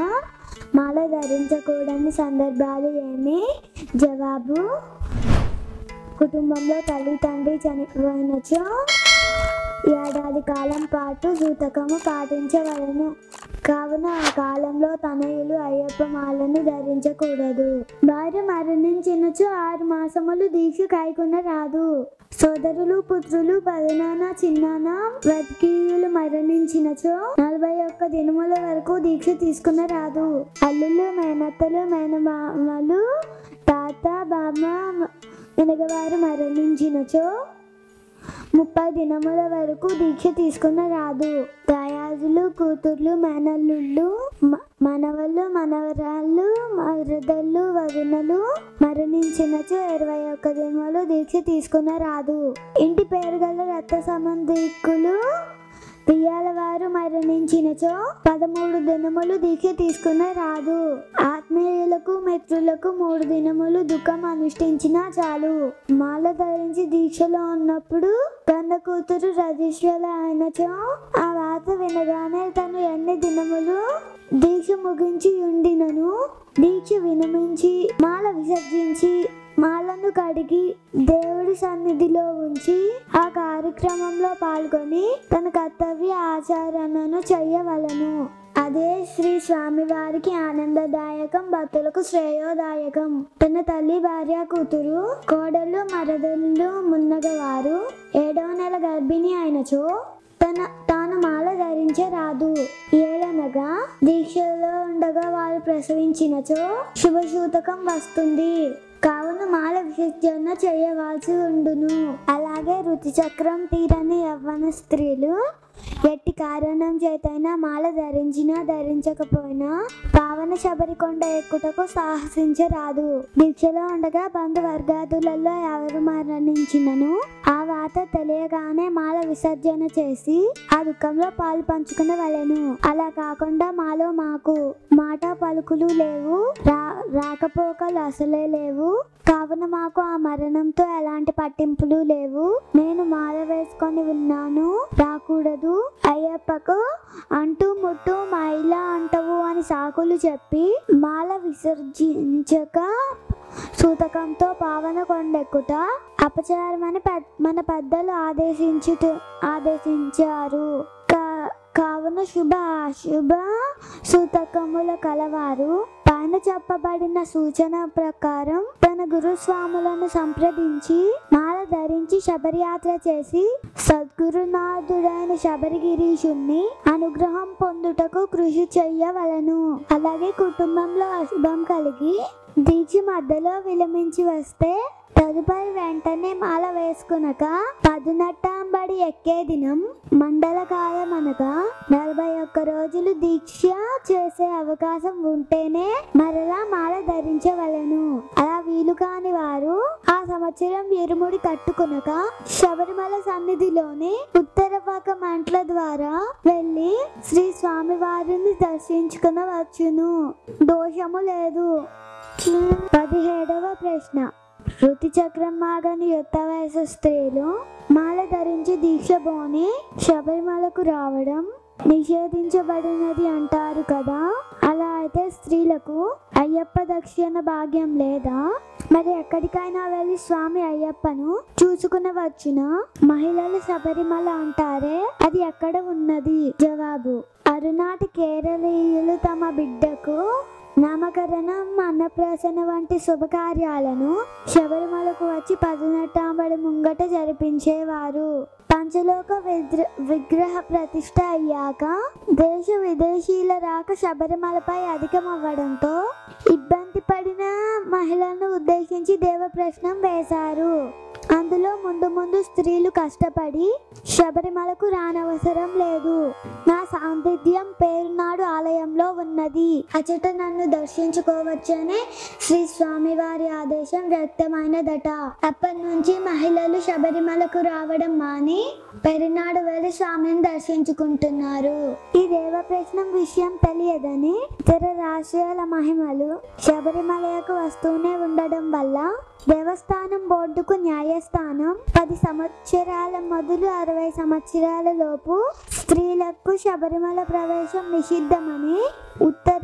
మాల ధరించకూడని సందర్భాలు ఏమి జవాబు కుటుంబంలో తల్లి తండ్రి చనిపోయినచో ఏడాది కాలం పాటు సూతకము పాటించవలను కావున ఆ కాలంలో తనయులు అయ్యప్ప మాలను ధరించకూడదు భార్య మరణించినచో ఆరు మాసములు దీక్ష కైకున్న రాదు సోదరులు పుత్రులు పదనాన చిన్నాన బ్రతికీయులు మరణించినచో నలభై ఒక్క దినముల వరకు దీక్ష తీసుకున్న రాదు అల్లులు మేనత్తలు మేనమామలు తాత బామ్మ వెనకవారు మరణించినచో ముప్పై దినముల వరకు దీక్ష తీసుకున్న రాదు దాయాదులు కూతుర్లు మేనల్లుళ్ళు మ- మనవళ్ళు మనవరాళ్ళు మరదళ్ళు వదినలు మరణించినచో ఇరవై ఒక్క దినములు దీక్ష తీసుకున్న రాదు ఇంటి పేరు గల రక్త సంబంధికులు పియ్యాల వారు మరణించినచో పదమూడు దినములు దీక్ష తీసుకున్న రాదు ఆత్మీయులకు మిత్రులకు మూడు దినములు దుఃఖం అనుష్ఠించినా చాలు మాల ధరించి దీక్షలో ఉన్నప్పుడు కన్న కూతురు రజేశ్వర అయినచో ఆ వార్త వినగానే తను ఎన్ని దినములు దీక్ష ముగించి ఉండినను దీక్ష వినమించి మాల విసర్జించి మాలను కడిగి దేవుడి సన్నిధిలో ఉంచి ఆ కార్యక్రమంలో పాల్గొని తన కర్తవ్య ఆచరణను చెయ్యవలను అదే శ్రీ స్వామివారికి ఆనందదాయకం భక్తులకు శ్రేయోదాయకం తన తల్లి భార్య కూతురు కోడళ్ళు మరదళ్ళు మున్నగవారు ఏడవ నెల గర్భిణి అయినచో తన తాను మాల ధరించే రాదు ఏడనగా దీక్షలో ఉండగా వారు ప్రసవించినచో శుభసూతకం వస్తుంది కావున మాల విసర్జన చేయవలసి ఉండును అలాగే రుచి చక్రం తీరని యవ్వన స్త్రీలు ఎట్టి కారణం చేతైనా మాల ధరించినా ధరించకపోయినా పావన శబరికొండ ఎక్కుటకు సాహసించరాదు దీక్షలో ఉండగా బంధువర్గాదులలో ఎవరు మరణించినను ఆ వార్త తెలియగానే మాల విసర్జన చేసి ఆ దుఃఖంలో పాలు పంచుకునే వలెను అలా కాకుండా మాలో మాకు మాట పలుకులు లేవు రా రాకపోకలు అసలే లేవు కావున మాకు ఆ మరణంతో ఎలాంటి పట్టింపులు లేవు నేను మాల వేసుకొని ఉన్నాను రాకూడదు అయ్యప్పకు అంటూ ముట్టు మైల అంటవు అని సాకులు చెప్పి మాల విసర్జించక సూతకంతో పావన కొండెక్కుట అపచారమని పెద్- మన పెద్దలు ఆదేశించు ఆదేశించారు కా- కావున శుభ అశుభ సూతకముల కలవారు పైన చెప్పబడిన సూచన ప్రకారం తన గురుస్వాములను సంప్రదించి మాల ధరించి శబరియాత్ర చేసి సద్గురునాథుడైన శబరిగిరీషుణ్ణి అనుగ్రహం పొందుటకు కృషి చెయ్యవలను అలాగే కుటుంబంలో అశుభం కలిగి దీక్ష మధ్యలో విలమించి వస్తే తదుపరి వెంటనే మాల వేసుకునక పదునట్టాంబడి ఎక్కే దినం మండలకాలం అనగా నలభై ఒక్క రోజులు దీక్ష చేసే అవకాశం ఉంటేనే మరలా మాల ధరించవలెను అలా వీలు కాని వారు ఆ సంవత్సరం ఇరుముడి కట్టుకునక శబరిమల సన్నిధిలోని ఉత్తర పక్క మంటల ద్వారా వెళ్ళి శ్రీ స్వామి వారిని దర్శించుకునవచ్చును దోషము లేదు పదిహేడవ ప్రశ్న ఋతు చక్రం మాగని యుక్త వయసు స్త్రీలు మాల ధరించి దీక్ష బోని శబరిమలకు రావడం నిషేధించబడినది అంటారు కదా అలా అయితే స్త్రీలకు అయ్యప్ప దక్షిణ భాగ్యం లేదా మరి ఎక్కడికైనా వెళ్ళి స్వామి అయ్యప్పను చూసుకునవచ్చున మహిళలు శబరిమల అంటారే అది ఎక్కడ ఉన్నది జవాబు అరునాటి కేరళీయులు తమ బిడ్డకు నామకరణం అన్నప్రాసన వంటి శుభకార్యాలను శబరిమలకు వచ్చి పదినెట్టాంబడి ముంగట జరిపించేవారు పంచలోక విగ్ర విగ్రహ ప్రతిష్ట అయ్యాక దేశ విదేశీయుల రాక శబరిమలపై అధికమవ్వడంతో ఇబ్బంది పడిన మహిళలను ఉద్దేశించి దేవ ప్రశ్నం వేశారు అందులో ముందు ముందు స్త్రీలు కష్టపడి శబరిమలకు రానవసరం లేదు నా సాన్నిధ్యం పేరునాడు ఆలయంలో ఉన్నది అచట నన్ను దర్శించుకోవచ్చనే శ్రీ స్వామివారి ఆదేశం వ్యక్తమైనదట అప్పటి నుంచి మహిళలు శబరిమలకు రావడం మాని పెరినాడు వెళ్ళి స్వామిని దర్శించుకుంటున్నారు ఈ దేవ ప్రశ్నం విషయం తెలియదని ఇతర రాష్ట్రాల మహిమలు శబరిమలకు వస్తూనే ఉండడం వల్ల దేవస్థానం బోర్డుకు న్యాయస్థానం పది సంవత్సరాల మొదలు అరవై సంవత్సరాల లోపు స్త్రీలకు శబరిమల ప్రవేశం నిషిద్ధమని ఉత్తర్వులు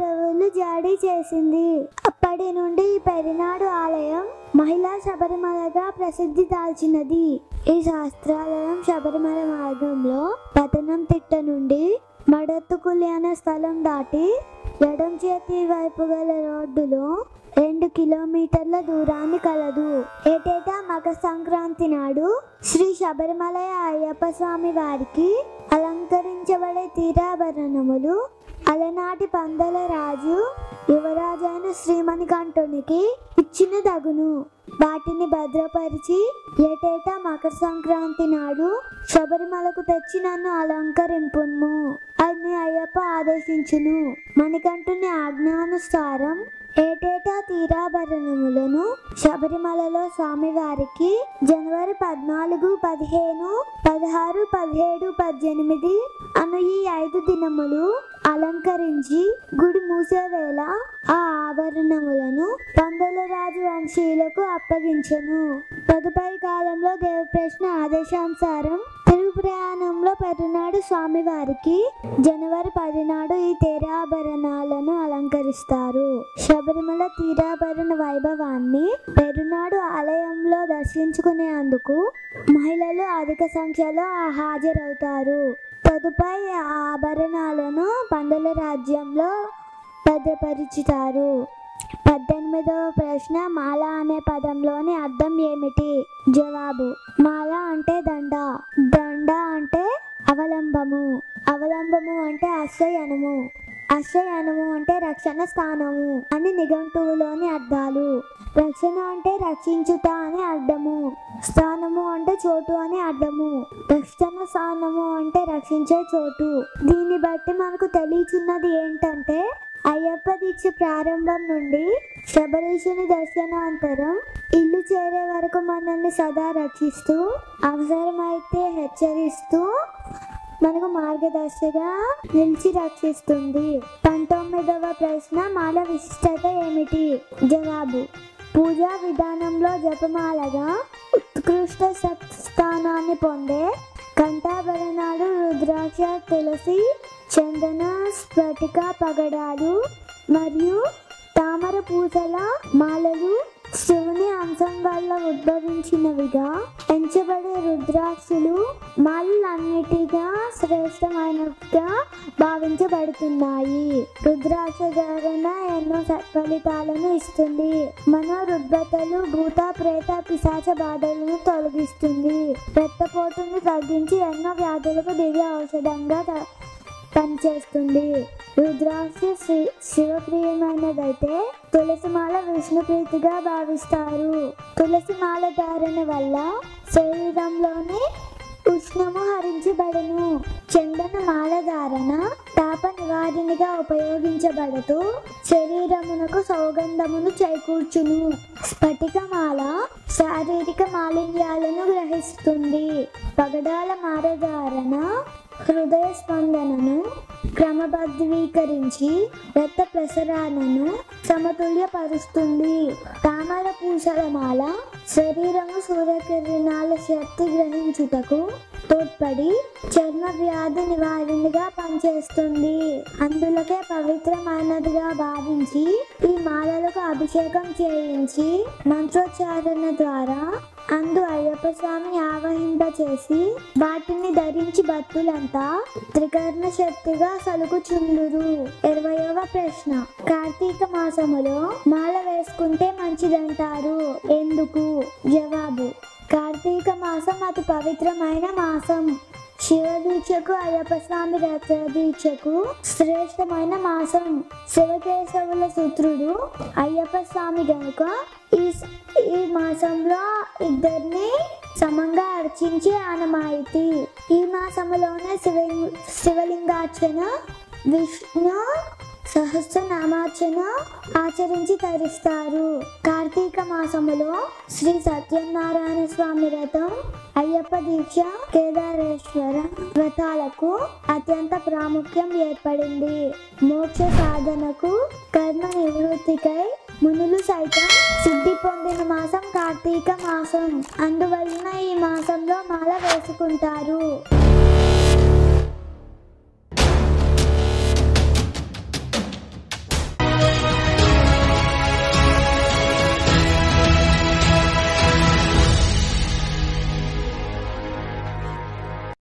ఇల్లు జారీ చేసింది అప్పటి నుండి ఈ పెరినాడు ఆలయం మహిళా శబరిమలగా ప్రసిద్ధి దాల్చినది ఈ శాస్త్రాలయం శబరిమల మార్గంలో పతనం తిట్ట నుండి మడత్తుకులి అనే స్థలం దాటి ఎడం చేతి వైపు గల రోడ్డులో రెండు కిలోమీటర్ల దూరాన్ని కలదు ఏటేటా మకర సంక్రాంతి నాడు శ్రీ శబరిమల అయ్యప్ప స్వామి వారికి అలంకరించబడే తీరాభరణములు అలనాటి పందల రాజు యువరాజైన శ్రీమణికంఠునికి ఇచ్చిన దగును వాటిని భద్రపరిచి ఏటేటా మకర సంక్రాంతి నాడు శబరిమలకు తెచ్చి నన్ను అలంకరింపును అని అయ్యప్ప ఆదేశించును మణికంఠుని ఆజ్ఞానుసారం ఏటేటా తీరాభరణములను శబరిమలలో స్వామివారికి జనవరి పద్నాలుగు పదిహేను పదహారు పదిహేడు పద్దెనిమిది అను ఈ ఐదు దినములు అలంకరించి గుడి మూసే వేళ ఆ ఆభరణములను పందల రాజు వంశీయులకు అప్పగించెను తదుపరి కాలంలో దేవప్రశ్న ఆదేశానుసారం తిరుగు ప్రయాణంలో పెరునాడు స్వామివారికి జనవరి పది నాడు ఈ తీరాభరణాలను అలంకరిస్తారు శబరిమల తీరాభరణ వైభవాన్ని పెరునాడు ఆలయంలో దర్శించుకునేందుకు మహిళలు అధిక సంఖ్యలో హాజరవుతారు తదుపరి ఆ ఆభరణాలను పందల రాజ్యంలో భద్రపరుచుతారు పద్దెనిమిదవ ప్రశ్న మాల అనే పదంలోని అర్థం ఏమిటి జవాబు మాల అంటే దండ దండ అంటే అవలంబము అవలంబము అంటే ఆశ్రయనము ఆశ్రయనము అంటే రక్షణ స్థానము అని నిఘంటువులోని అర్థాలు రక్షణ అంటే రక్షించుట అని అర్థము స్థానము అంటే చోటు అని అర్థము రక్షణ స్థానము అంటే రక్షించే చోటు దీన్ని బట్టి మనకు తెలియచున్నది ఏంటంటే అయ్యప్ప దీక్ష ప్రారంభం నుండి శబరీషుని దర్శనాంతరం ఇల్లు చేరే వరకు మనల్ని సదా రక్షిస్తూ అవసరమైతే హెచ్చరిస్తూ మనకు మార్గదర్శిగా నిలిచి రక్షిస్తుంది పంతొమ్మిదవ ప్రశ్న మాల విశిష్టత ఏమిటి జవాబు పూజా విధానంలో జపమాలగా ఉత్కృష్ట స్థానాన్ని పొందే కంఠాభరణాలు రుద్రాక్ష తులసి చందన స్ఫటిక పగడాలు మరియు తామర పూసల మాలలు శివుని అంశం వల్ల ఉద్భవించినవిగా ఎంచబడే రుద్రాక్షులు మాలన్నిటిగా శ్రేష్టమైనవిగా భావించబడుతున్నాయి రుద్రాక్ష ధారణ ఎన్నో సత్ఫలితాలను ఇస్తుంది మనో రుగ్మతలు భూత ప్రేత పిశాచ బాధలను తొలగిస్తుంది రక్తపోటును తగ్గించి ఎన్నో వ్యాధులకు దివ్య ఔషధంగా త- పనిచేస్తుంది రుద్రాక్ష శ్రీ శివప్రియమైనదైతే తులసిమాల విష్ణు ప్రీతిగా భావిస్తారు తులసిమాల ధారణ వల్ల శరీరంలోని ఉష్ణము హరించబడును చందన మాల ధారణ తాప నివారణగా ఉపయోగించబడుతూ శరీరమునకు సౌగంధమును చేకూర్చును స్ఫటికమాల శారీరక మాలిన్యాలను గ్రహిస్తుంది పగడాల మాల ధారణ హృదయ స్పందనను క్రమబద్ధీకరించి రక్త ప్రసరణను సమతుల్యపరుస్తుంది తామర పూసల మాల శరీరము సూర్యకిరణాల శక్తి గ్రహించుటకు తోడ్పడి చర్మ వ్యాధి నివారణగా పనిచేస్తుంది అందులకే పవిత్రమైనదిగా భావించి ఈ మాలలకు అభిషేకం చేయించి మంత్రోచ్చారణ ద్వారా అందు అయ్యప్ప స్వామిని ఆవహింపచేసి వాటిని ధరించి భక్తులంతా త్రికర్ణ శక్తిగా సలుకుచుందురు ఇరవయవ ప్రశ్న కార్తీక మాసములో మాల వేసుకుంటే మంచిదంటారు ఎందుకు జవాబు కార్తీక మాసం అతి పవిత్రమైన మాసం శివ దీక్షకు అయ్యప్ప స్వామి రథ దీక్షకు శ్రేష్టమైన మాసం శివకేశవుల సూత్రుడు అయ్యప్ప స్వామి గనుక ఈ ఈ మాసంలో ఇద్దరిని సమంగా అర్చించే ఆనమాయితీ ఈ మాసములోనే శివ శివలింగార్చన విష్ణు సహస్రనామార్చన ఆచరించి తరిస్తారు కార్తీక మాసములో శ్రీ సత్యనారాయణ స్వామి వ్రతం అయ్యప్ప దీక్ష కేదారేశ్వర వ్రతాలకు అత్యంత ప్రాముఖ్యం ఏర్పడింది మోక్ష సాధనకు కర్మ నివృత్తికై మునులు సైతం సిద్ధి పొందిన మాసం కార్తీక మాసం అందువలన ఈ మాసంలో మాల వేసుకుంటారు